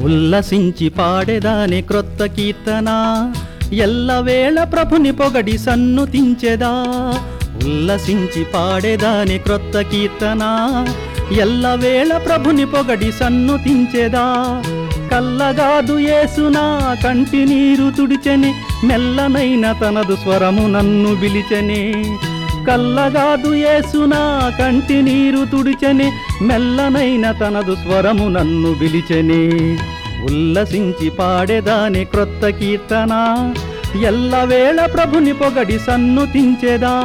ఉల్లసించి పాడేదాని క్రొత్త కీర్తన ఎల్లవేళ ప్రభుని పొగడి సన్నుతించెదా ఉల్లసించి పాడేదాని క్రొత్త కీర్తన ఎల్లవేళ ప్రభుని పొగడి సన్నుతించెదా కల్లగాదు ఏసునా కంటి నీరు తుడిచెని మెల్లనైన తనదు స్వరము నన్ను పిలిచెని కల్లగాదు ఏసునా కంటి నీరు తుడిచెని మెల్లనైన తనదు స్వరము నన్ను పిలిచెని ఉల్లసించి పాడేదాని క్రొత్త కీర్తన ఎల్లవేళ ప్రభుని పొగడి సన్నుతించెదా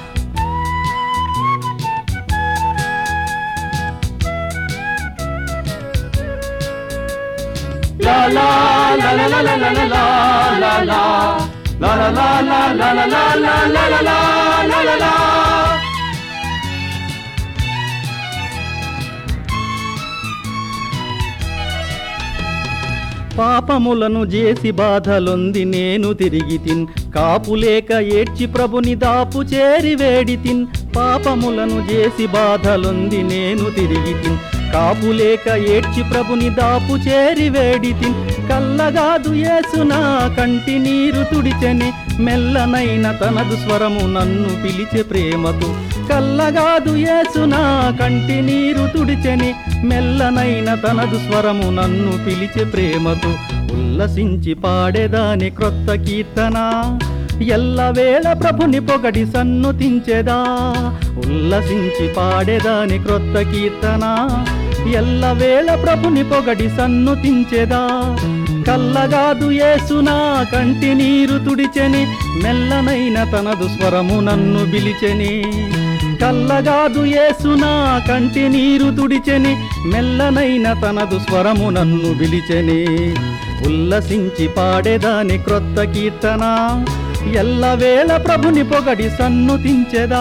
La la la la la la la la la la la La la la la la la la la la la la la la la పాపములను చేసి బాధలొంది నేను తిరిగి తిన్ కాపులేక ఏడ్చి ప్రభుని దాపు చేరి వేడి తిన్ పాపములను చేసి బాధలొంది నేను తిరిగి తిన్ కాపులేక ఏడ్చి ప్రభుని దాపు చేరి వేడి తిన్ కల్లగాదు ఏసునా కంటి నీరు తుడిచెని మెల్లనైన తనదు స్వరము నన్ను పిలిచే ప్రేమతో కల్లగాదు ఏసునా కంటి నీరు తుడిచెని మెల్లనైన తనదు స్వరము నన్ను పిలిచే ప్రేమతో ఉల్లసించి పాడేదాని క్రొత్త కీర్తన ఎల్లవేళ ప్రభుని పొగడి సన్నుతించెదా ఉల్లసించి పాడేదాని క్రొత్త కీర్తన ఎల్లవేళ ప్రభుని పొగడి సన్నుతించెదా కల్లగాదు ఏసునా కంటి నీరు తుడిచెని మెల్లనైన తనదు స్వరము నన్ను పిలిచెని కల్లగాదు ఏసునా కంటి నీరు తుడిచెని మెల్లనైన తనదు స్వరము నన్ను పిలిచెని ఉల్లసించి పాడేదాని క్రొత్త కీర్తన ఎల్లవేళ ప్రభుని పొగడి సన్నుతించెదా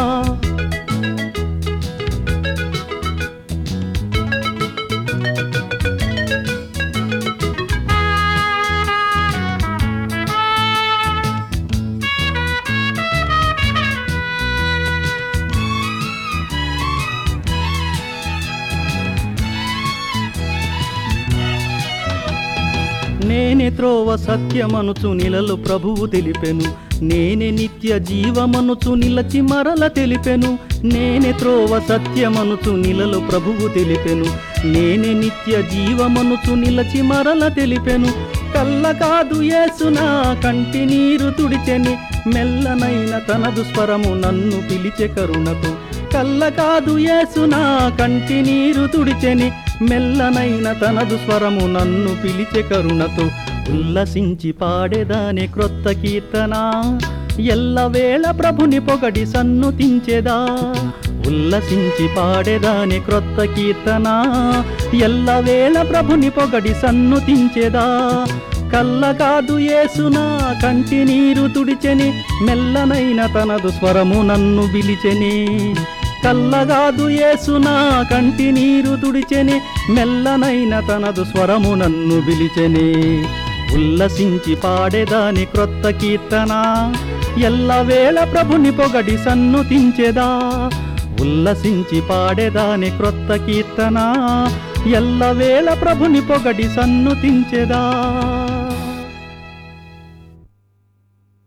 నేనే త్రోవ సత్యమనుచు నిలలు ప్రభువు తెలిపెను నేనే నిత్య జీవమనుచు నిలచి మరల తెలిపెను నేనే త్రోవ సత్యమనుచు నిలలు ప్రభువు తెలిపెను నేనే నిత్య జీవమనుచు నిలచి మరల తెలిపెను కల్ల కాదు ఏసునా కంటి నీరు తుడిచెని మెల్లనైన తనదు స్వరము నన్ను పిలిచె కరుణతో కల్ల కాదు ఏసునా కంటి నీరు తుడిచెని మెల్లనైన తనదు స్వరము నన్ను పిలిచె కరుణతో ఉల్లసించి పాడేదాని క్రొత్త కీర్తన ఎల్లవేళ ప్రభుని పొగడి సన్నుతించెదా ఉల్లసించి పాడేదాని క్రొత్త కీర్తన ఎల్లవేళ ప్రభుని పొగడి సన్నుతించెదా కల్ల కాదు ఏసునా కంటి నీరు తుడిచెని మెల్లనైన తనదు స్వరము నన్ను పిలిచెని కల్లగాదు ఏసునా కంటి నీరు తుడిచెని మెల్లనైన తనదు స్వరము నన్ను పిలిచెని ఉల్లసించి పాడేదాని క్రొత్త కీర్తన ఎల్లవేళ ప్రభుని పొగడి సన్నుతించెదా ఉల్లసించి పాడేదాని క్రొత్త కీర్తన ఎల్లవేళ ప్రభుని పొగడి సన్నుతించెదా